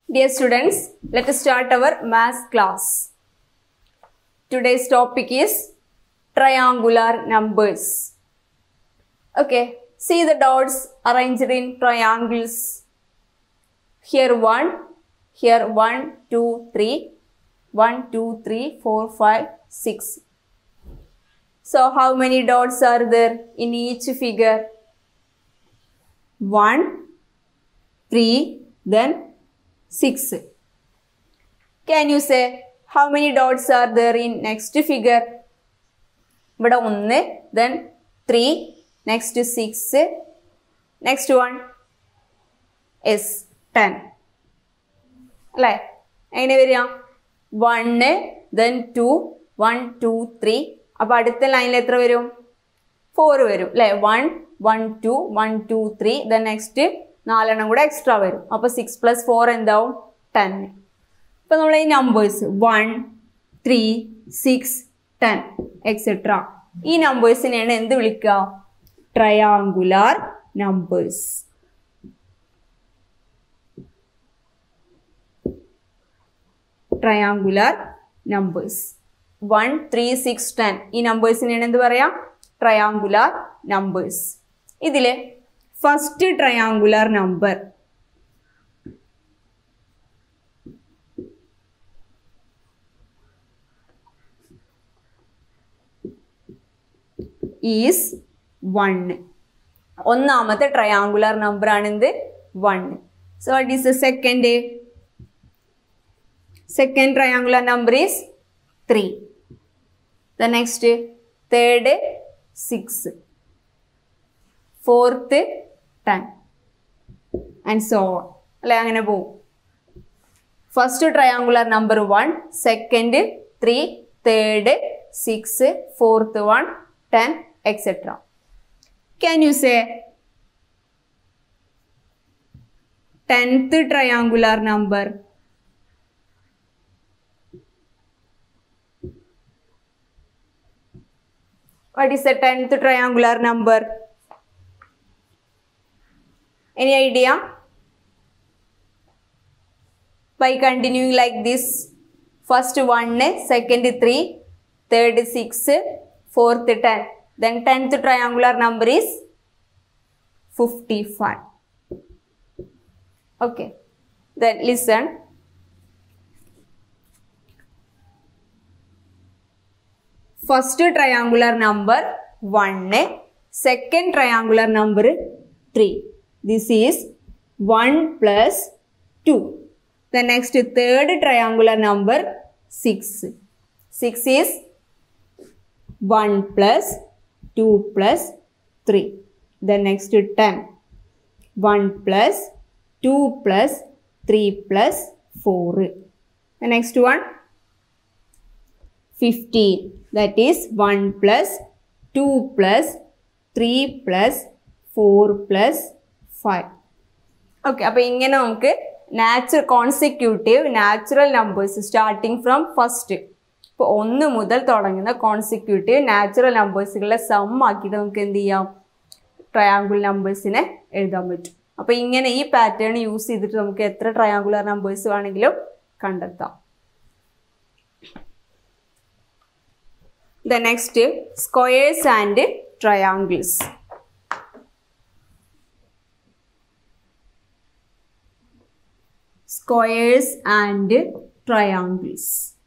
Dear students, let us start our math class. Today's topic is triangular numbers. Okay, see the dots arranged in triangles. Here 1, here 1, 2, 3, 1, 2, 3, 4, 5, 6. So, how many dots are there in each figure? 1, 3, then 6. Can you say how many dots are there in next figure? ഇവിടെ ഒന്ന് then three next six next one yes ten അല്ലേ എങ്ങനെ വരിക one then two one two three അപ്പോൾ അടുത്ത ലൈനിൽ എത്ര വരും ഫോർ വരും അല്ലേ one one two one two three then next നാലെണ്ണം കൂടെ എക്സ്ട്രാ വരും അപ്പോൾ സിക്സ് പ്ലസ് ഫോർ എന്താവും ടെൻ ഇപ്പോൾ നമ്മൾ ഈ numbers one three six ten etcetera ഈ നമ്പേഴ്സിനെയാണ് എന്ത് വിളിക്കുക triangular numbers triangular numbers one three six ten ഈ നമ്പേഴ്സിനെയാണ് എന്ത് പറയാം ട്രയാങ്കുലാർ നമ്പേഴ്സ് ഇതിൽ first triangular number is one ഒന്നാമത്തെ ട്രയാങ്കുലാർ നമ്പർ ആണ് എന്ത് one so what is the second second triangular number is three the next third six fourth ten and so on അല്ലെ അങ്ങനെ പോവും first triangular number one second three third six fourth one ten etcetera can you say tenth triangular number What is the 10th triangular number? Any idea? By continuing like this, first 1, second 3, third 6, fourth 10. Then 10th triangular number is 55. Okay. Then listen. First triangular number one second triangular number three this is one plus two the next third triangular number six six is one plus two plus three the next ten one plus two plus three plus four the next one 15 that is 1 plus 2 plus 3 plus 4 plus 5 okay അപ്പോൾ ഇങ്ങനെ നമുക്ക് natural consecutive natural numbers starting from first ഇപ്പോൾ ഒന്ന് മുതൽ തുടങ്ങുന്ന consecutive natural നമ്പേഴ്സുകളെ some ആക്കിയിട്ട് നമുക്ക് എന്ത് ചെയ്യാം ട്രയാങ്കുലർ നമ്പേഴ്സിനെ എഴുതാൻ പറ്റും അപ്പോൾ ഇങ്ങനെ ഈ പാറ്റേൺ യൂസ് ചെയ്തിട്ട് നമുക്ക് എത്ര ട്രയാങ്കുലർ നമ്പേഴ്സ് വേണമെങ്കിലും കണ്ടെത്താം the next squares and triangles squares and triangles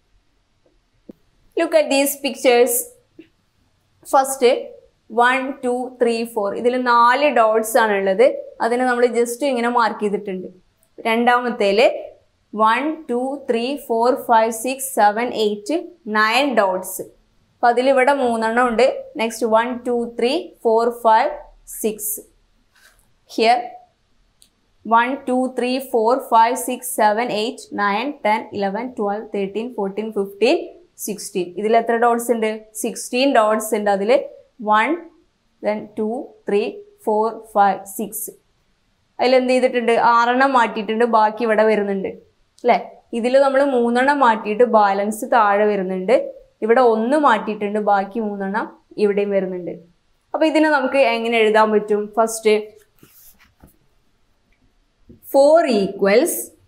look at these pictures first one two three four ഇതിൽ നാല് ഡോട്ട്സ് ആണുള്ളത് അതിനെ നമ്മൾ ജസ്റ്റ് ഇങ്ങനെ മാർക്ക് ചെയ്തിട്ടുണ്ട് രണ്ടാമത്തേല് one two three four five six seven eight nine dots അപ്പം അതിലിവിടെ മൂന്നെണ്ണം ഉണ്ട് next one two three four five six here one two three four five six seven eight nine ten eleven twelve thirteen fourteen fifteen sixteen ഇതിൽ എത്ര dots ഉണ്ട് sixteen dots ഉണ്ട് അതിൽ one then two three four five six അതിൽ എന്ത് ചെയ്തിട്ടുണ്ട് ആറെണ്ണം മാറ്റിയിട്ടുണ്ട് ബാക്കി ഇവിടെ വരുന്നുണ്ട് അല്ലേ ഇതിൽ നമ്മൾ മൂന്നെണ്ണം മാറ്റിയിട്ട് ബാലൻസ് താഴെ വരുന്നുണ്ട് ഇവിടെ ഒന്ന് മാറ്റിയിട്ടുണ്ട് ബാക്കി മൂന്നെണ്ണം ഇവിടെയും വരുന്നുണ്ട് അപ്പോൾ ഇതിനെ നമുക്ക് എങ്ങനെ എഴുതാൻ പറ്റും ഫസ്റ്റ് ഫോർ ഈക്വൽസ്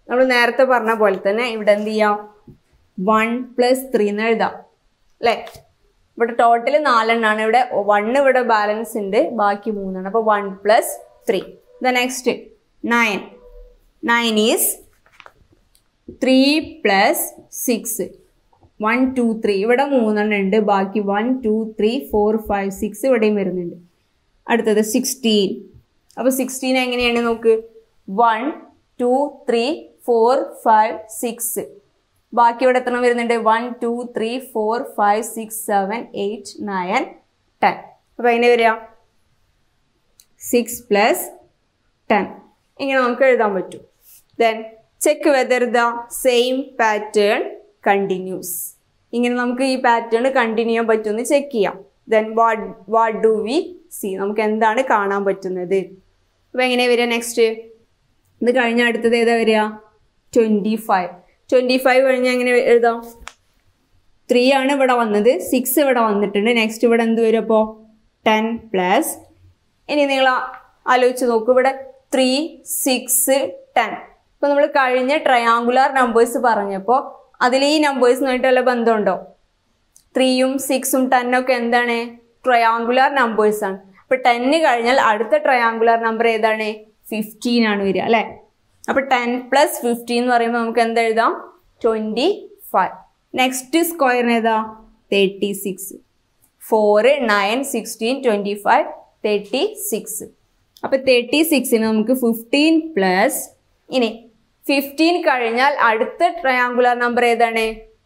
നമ്മൾ നേരത്തെ പറഞ്ഞ പോലെ തന്നെ ഇവിടെ എന്ത് ചെയ്യാം വൺ പ്ലസ് ത്രീ എന്ന് എഴുതാം അല്ലേ ഇവിടെ ടോട്ടൽ നാലെണ്ണാണ് ഇവിടെ വൺ ഇവിടെ ബാലൻസ് ഉണ്ട് ബാക്കി മൂന്നാണ് അപ്പോൾ one plus three the next nine nine is three plus six one two three ഇവിടെ മൂന്നെണ്ണം ഉണ്ട് ബാക്കി one two three four five six ഇവിടെയും വരുന്നുണ്ട് അടുത്തത് സിക്സ്റ്റീൻ അപ്പോൾ സിക്സ്റ്റീൻ എങ്ങനെയാണ് നോക്ക് one two three four five six ബാക്കി ഇവിടെ എത്ര വരുന്നുണ്ട് one two three four five six seven eight nine ten അപ്പോൾ എങ്ങനെ വരിക സിക്സ് പ്ലസ് ടെൻ ഇങ്ങനെ നമുക്ക് എഴുതാൻ പറ്റും then check whether the same pattern continues ഇങ്ങനെ നമുക്ക് ഈ പാറ്റേൺ കണ്ടിന്യൂ ചെയ്യാൻ പറ്റുമെന്ന് ചെക്ക് ചെയ്യാം then what what do we see നമുക്ക് എന്താണ് കാണാൻ പറ്റുന്നത് അപ്പോൾ എങ്ങനെ വരിക നെക്സ്റ്റ് ഇത് കഴിഞ്ഞ അടുത്തത് ഏതാ വരിക ട്വൻറ്റി ഫൈവ് ട്വൻറ്റി ഫൈവ് കഴിഞ്ഞാൽ എങ്ങനെ എഴുതാം ത്രീ ആണ് ഇവിടെ വന്നത് സിക്സ് ഇവിടെ വന്നിട്ടുണ്ട് നെക്സ്റ്റ് ഇവിടെ എന്ത് വരും അപ്പോൾ ടെൻ പ്ലസ് ഇനി നിങ്ങൾ ആലോചിച്ച് നോക്കൂ ഇവിടെ ത്രീ സിക്സ് ടെൻ ഇപ്പോൾ നമ്മൾ കഴിഞ്ഞ ട്രയാങ്കുലാർ നമ്പേഴ്സ് പറഞ്ഞപ്പോൾ അതിൽ ഈ നമ്പേഴ്സുമായിട്ട് വല്ല ബന്ധമുണ്ടോ ത്രീയും സിക്സും ടെന്നൊക്കെ എന്താണ് ട്രയാങ്കുലാർ നമ്പേഴ്സ് ആണ് അപ്പോൾ ടെന്ന് കഴിഞ്ഞാൽ അടുത്ത ട്രയാങ്കുലാർ നമ്പർ ഏതാണ് ഫിഫ്റ്റീൻ ആണ് വരിക അല്ലേ അപ്പോൾ ടെൻ പ്ലസ് ഫിഫ്റ്റീൻ എന്ന് പറയുമ്പോൾ നമുക്ക് എന്ത് എഴുതാം ട്വൻറ്റി ഫൈവ് നെക്സ്റ്റ് സ്ക്വയറിന് ഏതാ thirty six four nine sixteen twenty five thirty six അപ്പോൾ തേർട്ടി സിക്സിന് നമുക്ക് ഫിഫ്റ്റീൻ പ്ലസ് ഇനി ഫിഫ്റ്റീൻ കഴിഞ്ഞാൽ അടുത്ത ട്രയാങ്കുലാർ നമ്പർ ഏതാണ്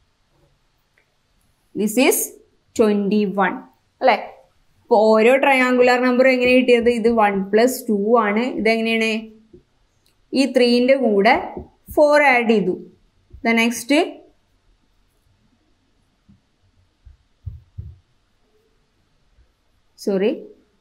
ദിസ് ഈസ് ട്വൻറ്റി വൺ അല്ലേ അപ്പോൾ ഓരോ ട്രയാങ്കുലാർ നമ്പർ എങ്ങനെ കിട്ടിയത് ഇത് വൺ പ്ലസ് ടു ആണ് ഇതെങ്ങനെയാണ് ഈ ത്രീൻ്റെ കൂടെ ഫോർ ആഡ് ചെയ്തു the next sorry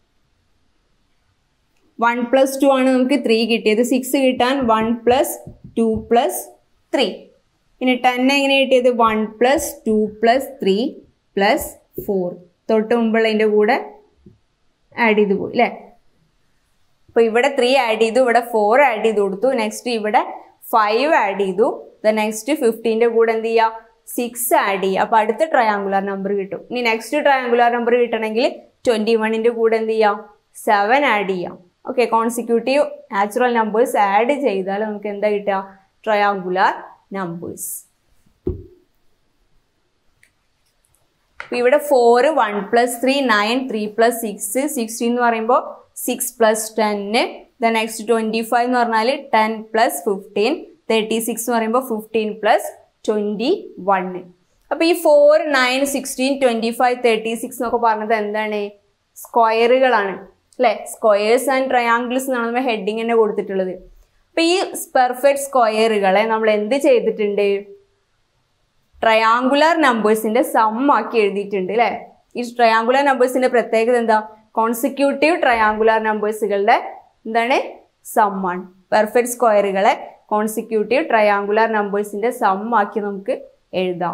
one plus two ആണ് നമുക്ക് ത്രീ കിട്ടിയത് സിക്സ് കിട്ടാൻ one plus two plus three ഇനി ടെൻ എങ്ങനെ കിട്ടിയത് one plus two plus three plus four തൊട്ട് മുമ്പുള്ളതിൻ്റെ കൂടെ ആഡ് ചെയ്ത് പോയി അല്ലേ അപ്പോൾ ഇവിടെ ത്രീ ആഡ് ചെയ്തു ഇവിടെ ഫോർ ആഡ് ചെയ്ത് കൊടുത്തു നെക്സ്റ്റ് ഇവിടെ ഫൈവ് ആഡ് ചെയ്തു ദ നെക്സ്റ്റ് ഫിഫ്റ്റീൻ്റെ കൂടെ എന്ത് ചെയ്യുക സിക്സ് ആഡ് ചെയ്യുക അപ്പോൾ അടുത്ത ട്രയാങ്കുലാർ നമ്പർ കിട്ടും ഇനി നെക്സ്റ്റ് ട്രയാങ്കുലാർ നമ്പർ കിട്ടണമെങ്കിൽ ട്വൻറ്റി വണ്ണിൻ്റെ കൂടെ എന്ത് ചെയ്യാം സെവൻ ആഡ് ചെയ്യാം okay consecutive natural numbers add ചെയ്താൽ നമുക്ക് എന്താ കിട്ടുക ട്രയാങ്കുലാർ നമ്പേഴ്സ് ഇവിടെ four one plus three nine three plus six sixteen എന്ന് പറയുമ്പോൾ സിക്സ് പ്ലസ് ടെന്ന് ദ നെക്സ്റ്റ് ട്വൻറ്റി ഫൈവ് എന്ന് പറഞ്ഞാൽ ten plus fifteen thirty six എന്ന് പറയുമ്പോൾ ഫിഫ്റ്റീൻ പ്ലസ് ട്വൻറ്റി വണ്ണ് അപ്പോൾ ഈ four nine sixteen twenty five thirty six എന്നൊക്കെ പറഞ്ഞത് എന്താണ് സ്ക്വയറുകളാണ് അല്ലേ സ്ക്വയേഴ്സ് ആൻഡ് ട്രയാങ്കിൾസ് എന്നാണ് നമ്മൾ ഹെഡിങ് തന്നെ കൊടുത്തിട്ടുള്ളത് അപ്പോൾ ഈ പെർഫെക്റ്റ് സ്ക്വയറുകളെ നമ്മൾ എന്ത് ചെയ്തിട്ടുണ്ട് ട്രയാങ്കുലാർ നമ്പേഴ്സിന്റെ സം ആക്കി എഴുതിയിട്ടുണ്ട് അല്ലേ ഈ ട്രയാങ്കുലാർ നമ്പേഴ്സിന്റെ പ്രത്യേകത എന്താ കോൺസിക്യൂട്ടീവ് ട്രയാങ്കുലാർ നമ്പേഴ്സുകളുടെ എന്താണ് സം ആണ് പെർഫെക്റ്റ് സ്ക്വയറുകളെ കോൺസിക്യൂട്ടീവ് ട്രയാങ്കുലാർ നമ്പേഴ്സിന്റെ സം ആക്കി നമുക്ക് എഴുതാം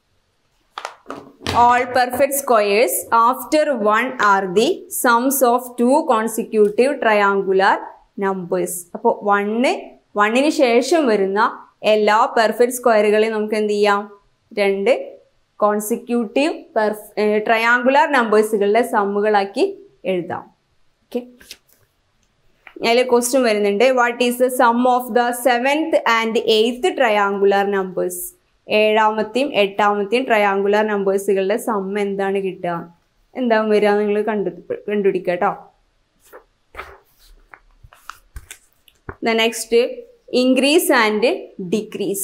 all perfect squares after 1 are the sums of two consecutive triangular numbers അപ്പോൾ വണ്ണ് വണ്ണിന് ശേഷം വരുന്ന എല്ലാ പെർഫെക്റ്റ് സ്ക്വയറുകളെയും നമുക്ക് എന്ത് ചെയ്യാം രണ്ട് കോൺസിക്യൂട്ടീവ് പെർഫ് ട്രയാങ്കുലാർ നമ്പേഴ്സുകളുടെ സമ്മുകളാക്കി എഴുതാം ഓക്കെ അതിൽ ക്വസ്റ്റ്യൻ വരുന്നുണ്ട് what is the sum of the seventh and eighth triangular numbers ഏഴാമത്തെയും എട്ടാമത്തെയും ട്രയാങ്കുലാർ നമ്പേഴ്സുകളുടെ സം എന്താണ് കിട്ടുക എന്താവും വരിക നിങ്ങൾ കണ്ടു കണ്ടുപിടിക്കുക കേട്ടോ the next increase and decrease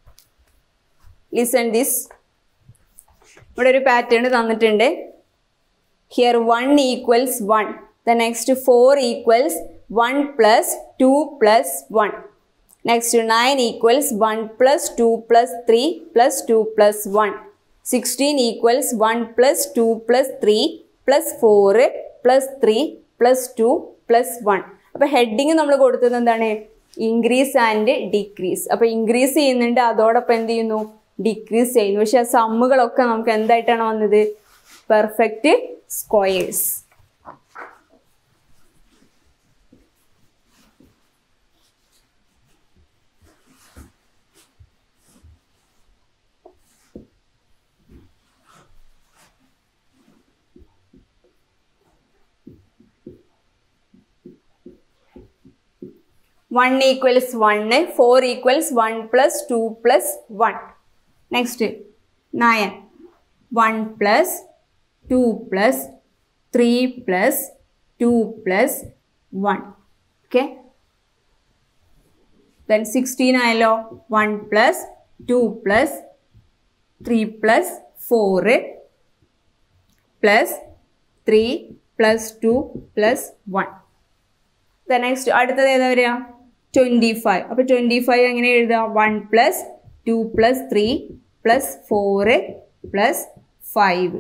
listen this ഇവിടെ ഒരു പാറ്റേൺ തന്നിട്ടുണ്ട് here one equals one the next four equals one plus two plus one next nine equals one plus two plus three plus two plus one sixteen equals one plus two plus three plus four plus three plus two plus one അപ്പോൾ heading നമ്മൾ കൊടുത്തത് എന്താണ് increase and decrease അപ്പോൾ increase ചെയ്യുന്നുണ്ട് അതോടൊപ്പം എന്ത് ചെയ്യുന്നു decrease ചെയ്യുന്നു പക്ഷേ ആ സമ്മുകളൊക്കെ നമുക്ക് എന്തായിട്ടാണ് വന്നത് perfect squares one equals one four equals one plus two plus one next nine one plus two plus three plus two plus one okay then sixteen ആയല്ലോ one plus two plus three plus four plus three plus two plus one the next അടുത്തത് ഏതാ വരിക twenty five അപ്പോൾ twenty five എങ്ങനെ എഴുതുക one plus two plus three plus four plus five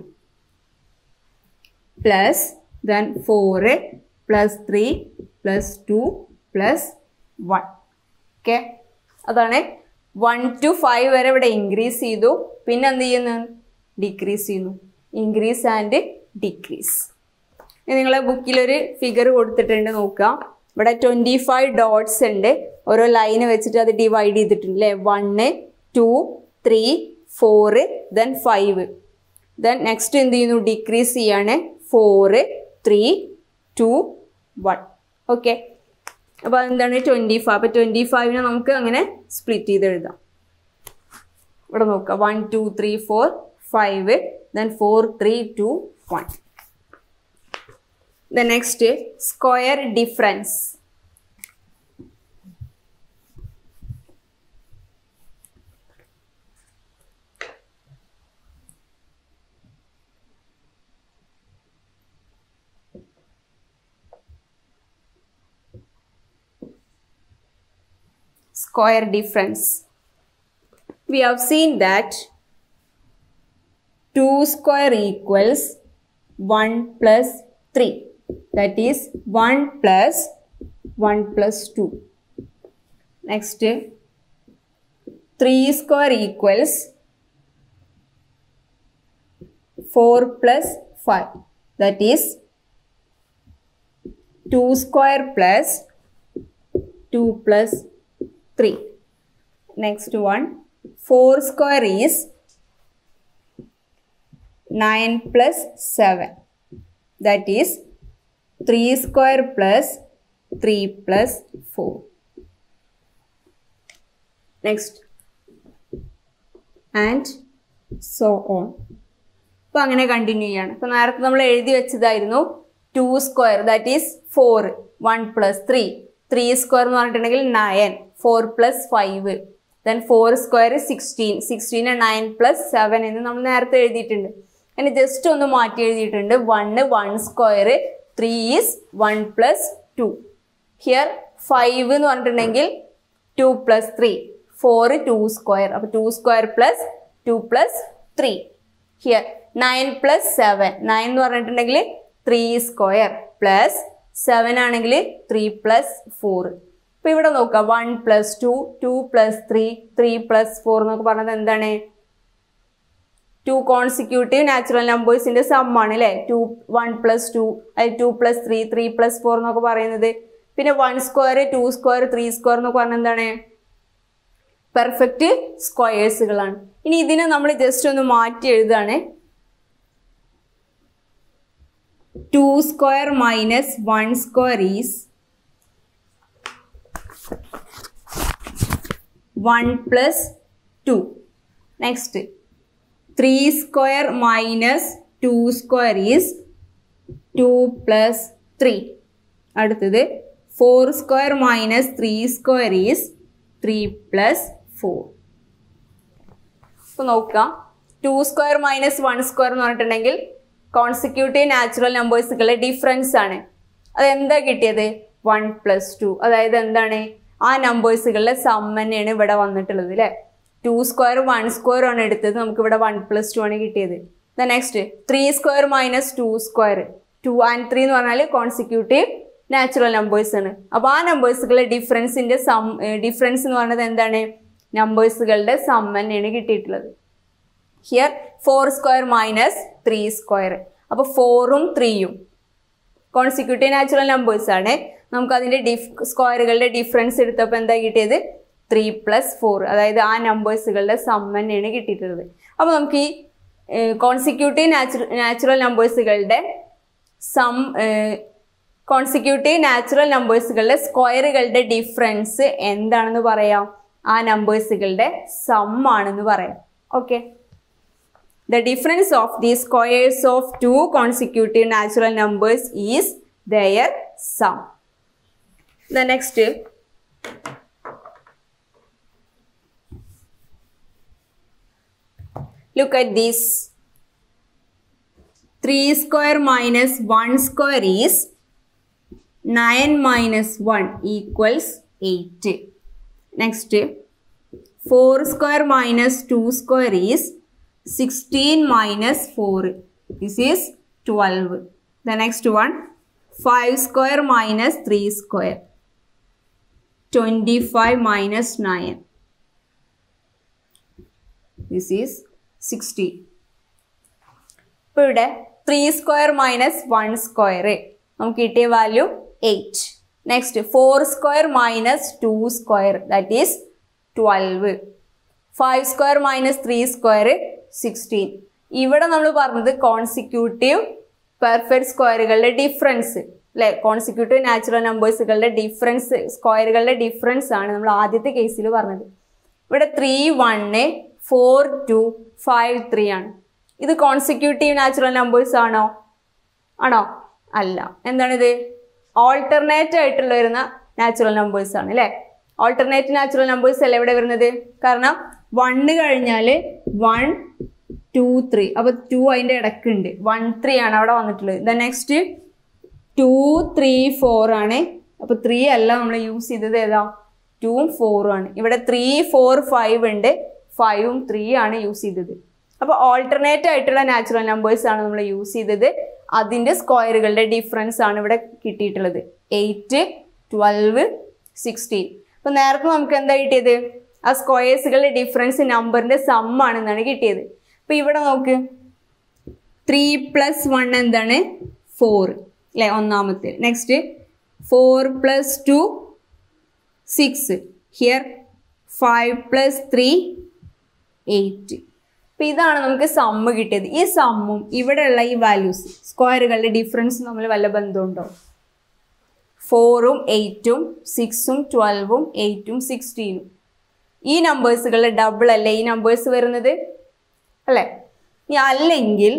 plus then four plus three plus two plus one okay അതാണ് one two five വരെ ഇവിടെ increase ചെയ്തു പിന്നെ എന്ത് ചെയ്യുന്നു ഡിക്രീസ് ചെയ്യുന്നു ഇൻക്രീസ് ആൻഡ് ഡിക്രീസ് നിങ്ങളെ ബുക്കിലൊരു ഫിഗർ കൊടുത്തിട്ടുണ്ട് നോക്കുക ഇവിടെ ട്വൻറ്റി ഫൈവ് ഡോട്ട്സ് ഉണ്ട് ഓരോ ലൈന് വെച്ചിട്ട് അത് ഡിവൈഡ് ചെയ്തിട്ടുണ്ട് അല്ലേ one two three four then five then next എന്ത് ചെയ്യുന്നു ഡിക്രീസ് ചെയ്യാണ് four three two one okay അപ്പോൾ അതെന്താണ് ട്വൻറ്റി ഫൈവ് അപ്പോൾ ട്വൻറ്റി ഫൈവിനെ നമുക്ക് അങ്ങനെ സ്പ്ലിറ്റ് ചെയ്ത് എഴുതാം ഇവിടെ നോക്കുക one two three four five then four three two one The next square difference. Square difference. We have seen that 2 square equals 1 plus 3 that is 1 plus 1 plus 2 next 3 square equals 4 plus 5 that is 2 square plus 2 plus 3 next one 4 square is 9 plus 7 that is 3 square plus 3 plus 4. Next. And so on. അപ്പോൾ അങ്ങനെ continue ചെയ്യാണ് അപ്പോൾ നേരത്തെ നമ്മൾ എഴുതി വെച്ചതായിരുന്നു two square that is four one plus three three square എന്ന് പറഞ്ഞിട്ടുണ്ടെങ്കിൽ nine four plus five then four square sixteen sixteen nine plus seven എന്ന് നമ്മൾ നേരത്തെ എഴുതിയിട്ടുണ്ട് ഇനി ജസ്റ്റ് ഒന്ന് മാറ്റി എഴുതിയിട്ടുണ്ട് one one square three is one plus two here five എന്ന് പറഞ്ഞിട്ടുണ്ടെങ്കിൽ two plus three four two square അപ്പോൾ two square plus two plus three here nine plus seven nine എന്ന് പറഞ്ഞിട്ടുണ്ടെങ്കിൽ ത്രീ സ്ക്വയർ പ്ലസ് സെവൻ ആണെങ്കിൽ three plus four അപ്പോൾ ഇവിടെ നോക്കാം one plus two two plus three three plus four എന്നൊക്കെ പറഞ്ഞത് എന്താണ് ടു കോൺസിക്യൂട്ടീവ് നാച്ചുറൽ നമ്പേഴ്സിന്റെ സം ആണ് അല്ലേ ടു വൺ പ്ലസ് ടു അത് two plus three three plus four എന്നൊക്കെ പറയുന്നത് പിന്നെ one square two square three square എന്നൊക്കെ പറഞ്ഞാൽ എന്താണ് പെർഫെക്റ്റ് സ്ക്വയേഴ്സുകളാണ് ഇനി ഇതിനെ നമ്മൾ ജസ്റ്റ് ഒന്ന് മാറ്റി എഴുതാണ് two square minus one square is one plus two next three square minus two square is two plus three അടുത്തത് four square minus three square is three plus four ഇപ്പോൾ നോക്കാം two square minus one square എന്ന് പറഞ്ഞിട്ടുണ്ടെങ്കിൽ consecutive natural നമ്പേഴ്സുകളുടെ difference ആണ് അതെന്താ കിട്ടിയത് one plus to അതായത് എന്താണ് ആ നമ്പേഴ്സുകളുടെ സം തന്നെയാണ് ഇവിടെ വന്നിട്ടുള്ളത് അല്ലേ ടു സ്ക്വയർ വൺ സ്ക്വയർ ആണ് എടുത്തത് നമുക്ക് ഇവിടെ വൺ പ്ലസ് ടു ആണ് കിട്ടിയത് the next three square minus two square two and three എന്ന് പറഞ്ഞാൽ കോൺസിക്യൂട്ടീവ് നാച്ചുറൽ നമ്പേഴ്സ് ആണ് അപ്പോൾ ആ നമ്പേഴ്സുകളുടെ ഡിഫറൻസിൻ്റെ സം ഡിഫറൻസ് എന്ന് പറയുന്നത് എന്താണ് നമ്പേഴ്സുകളുടെ സം തന്നെയാണ് കിട്ടിയിട്ടുള്ളത് here four square minus three square അപ്പോൾ ഫോറും ത്രീയും കോൺസിക്യൂട്ടീവ് നാച്ചുറൽ നമ്പേഴ്സ് ആണ് നമുക്ക് അതിൻ്റെ ഡിഫ് സ്ക്വയറുകളുടെ ഡിഫറൻസ് എടുത്തപ്പോൾ എന്താ കിട്ടിയത് ത്രീ പ്ലസ് ഫോർ അതായത് ആ നമ്പേഴ്സുകളുടെ സം തന്നെയാണ് കിട്ടിയിട്ടുള്ളത് അപ്പോൾ നമുക്ക് ഈ കോൺസിക്യൂട്ടീവ് നാച്ചുറൽ നാച്ചുറൽ നമ്പേഴ്സുകളുടെ സം കോൺസിക്യൂട്ടീവ് നാച്ചുറൽ നമ്പേഴ്സുകളുടെ സ്ക്വയറുകളുടെ ഡിഫറൻസ് എന്താണെന്ന് പറയാം ആ നമ്പേഴ്സുകളുടെ സം ആണെന്ന് പറയാം okay The difference of the squares of two consecutive natural numbers is their sum. The next, look at this. 3 square minus 1 square is 9 minus 1 equals 8. Next, 4 square minus 2 square is 16 minus 4. This is 12. The next one, 5 square minus 3 square. 25 minus 9. This is 60. ഇപ്പോൾ ഇവിടെ three square minus one square നമുക്ക് കിട്ടിയ value eight next four square minus two square that is twelve five square minus three square sixteen ഇവിടെ നമ്മൾ പറഞ്ഞത് consecutive perfect സ്ക്വയറുകളുടെ difference അല്ലെ consecutive natural നമ്പേഴ്സുകളുടെ ഡിഫറൻസ് സ്ക്വയറുകളുടെ ഡിഫറൻസ് ആണ് നമ്മൾ ആദ്യത്തെ കേസിൽ പറഞ്ഞത് ഇവിടെ three one four two five three ആണ് ഇത് കോൺസിക്യൂട്ടീവ് നാച്ചുറൽ നമ്പേഴ്സ് ആണോ ആണോ അല്ല എന്താണിത് ഓൾട്ടർനേറ്റ് ആയിട്ടുള്ള വരുന്ന നാച്ചുറൽ നമ്പേഴ്സ് ആണ് അല്ലേ ഓൾട്ടർനേറ്റ് നാച്ചുറൽ നമ്പേഴ്സ് അല്ല ഇവിടെ വരുന്നത് കാരണം വണ്ണ് കഴിഞ്ഞാൽ വൺ ടു ത്രീ അപ്പോൾ ടു അതിൻ്റെ ഇടയ്ക്കുണ്ട് വൺ ത്രീ ആണ് അവിടെ വന്നിട്ടുള്ളത് the next two three four ആണ് അപ്പോൾ ത്രീ അല്ല നമ്മൾ യൂസ് ചെയ്തത് ഏതാ ടൂവും ഫോറും ആണ് ഇവിടെ ത്രീ ഫോർ ഫൈവ് ഉണ്ട് ഫൈവും ത്രീ ആണ് യൂസ് ചെയ്തത് അപ്പോൾ ഓൾട്ടർനേറ്റ് ആയിട്ടുള്ള നാച്ചുറൽ നമ്പേഴ്സ് ആണ് നമ്മൾ യൂസ് ചെയ്തത് അതിൻ്റെ സ്ക്വയറുകളുടെ ഡിഫറൻസ് ആണ് ഇവിടെ കിട്ടിയിട്ടുള്ളത് എയ്റ്റ് ട്വൽവ് സിക്സ്റ്റീൻ അപ്പോൾ നേരത്തെ നമുക്ക് എന്താ കിട്ടിയത് ആ സ്ക്വയേഴ്സുകളുടെ ഡിഫറൻസ് നമ്പറിൻ്റെ സം ആണെന്നാണ് കിട്ടിയത് അപ്പോൾ ഇവിടെ നോക്ക് ത്രീ പ്ലസ് വൺ എന്താണ് ഫോർ അല്ലേ ഒന്നാമത്തെ next four plus two six here five plus three eight അപ്പം ഇതാണ് നമുക്ക് സമ്മ് കിട്ടിയത് ഈ സമ്മും ഇവിടെയുള്ള ഈ വാല്യൂസ് സ്ക്വയറുകളുടെ ഡിഫറൻസ് തമ്മിൽ വല്ല ബന്ധമുണ്ടോ ഫോറും എയ്റ്റും സിക്സും ട്വൽവും എയ്റ്റും സിക്സ്റ്റീനും ഈ നമ്പേഴ്സുകളുടെ ഡബിൾ അല്ലേ ഈ നമ്പേഴ്സ് വരുന്നത് അല്ലേ ഇനി അല്ലെങ്കിൽ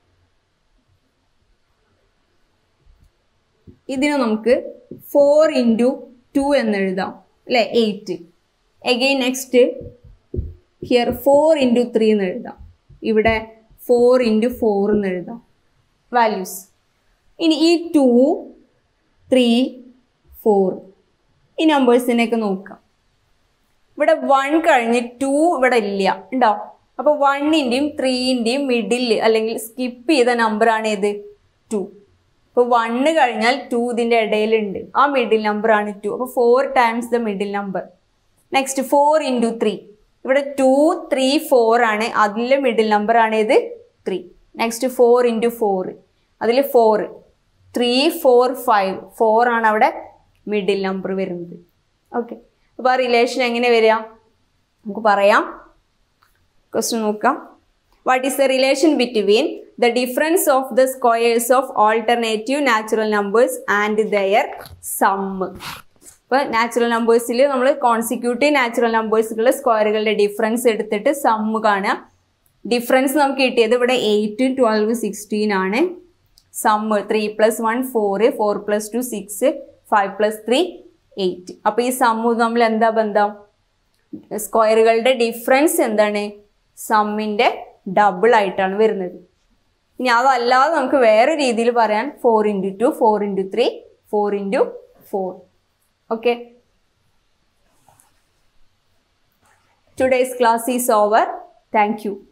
ഇതിനെ നമുക്ക് ഫോർ ഇൻറ്റു ടു എന്നെഴുതാം അല്ലേ eight again next here four into three എന്ന് എഴുതാം ഇവിടെ ഫോർ ഇൻറ്റു ഫോർ എന്ന് എഴുതാം വാല്യൂസ് ഇനി ഈ ടു ത്രീ ഫോർ ഈ നമ്പേഴ്സിനെയൊക്കെ നോക്കാം ഇവിടെ വൺ കഴിഞ്ഞ് ടു ഇവിടെ ഇല്ല ഉണ്ടോ അപ്പോൾ വണ്ണിൻ്റെയും ത്രീൻ്റെയും മിഡിൽ അല്ലെങ്കിൽ സ്കിപ്പ് ചെയ്ത നമ്പറാണ് ഏത് ടു അപ്പോൾ വണ്ണ് കഴിഞ്ഞാൽ ടു ഇതിൻ്റെ ഇടയിലുണ്ട് ആ മിഡിൽ നമ്പറാണ് ടു അപ്പോൾ four times the middle number next four into three ഇവിടെ ടു ത്രീ ഫോർ ആണ് അതിലെ മിഡിൽ നമ്പർ ആണ് ഇത് three next four into four അതിൽ four three four five four ആണ് അവിടെ മിഡിൽ നമ്പർ വരുന്നത് ഓക്കെ അപ്പോൾ ആ റിലേഷൻ എങ്ങനെ വരിക നമുക്ക് പറയാം ക്വസ്റ്റ്യൻ നോക്കാം what is the relation between the difference of the squares of alternative natural numbers and their sum ഇപ്പോൾ നാച്ചുറൽ നമ്പേഴ്സിൽ നമ്മൾ കോൺസിക്യൂട്ടീവ് നാച്ചുറൽ നമ്പേഴ്സുകളുടെ സ്ക്വയറുകളുടെ ഡിഫറൻസ് എടുത്തിട്ട് സമ്മ് കാണുക ഡിഫറൻസ് നമുക്ക് കിട്ടിയത് ഇവിടെ എയ്റ്റ് ട്വൽവ് സിക്സ്റ്റീൻ ആണ് sum three plus one four four plus two six five plus three eight അപ്പോൾ ഈ സമ്മ് തമ്മിൽ എന്താ ബന്ധം സ്ക്വയറുകളുടെ ഡിഫറൻസ് എന്താണ് സമ്മിൻ്റെ ഡബിൾ ആയിട്ടാണ് വരുന്നത് ഇനി അതല്ലാതെ നമുക്ക് വേറെ രീതിയിൽ പറയാൻ four into two four into three four into four okay today's class is over thank you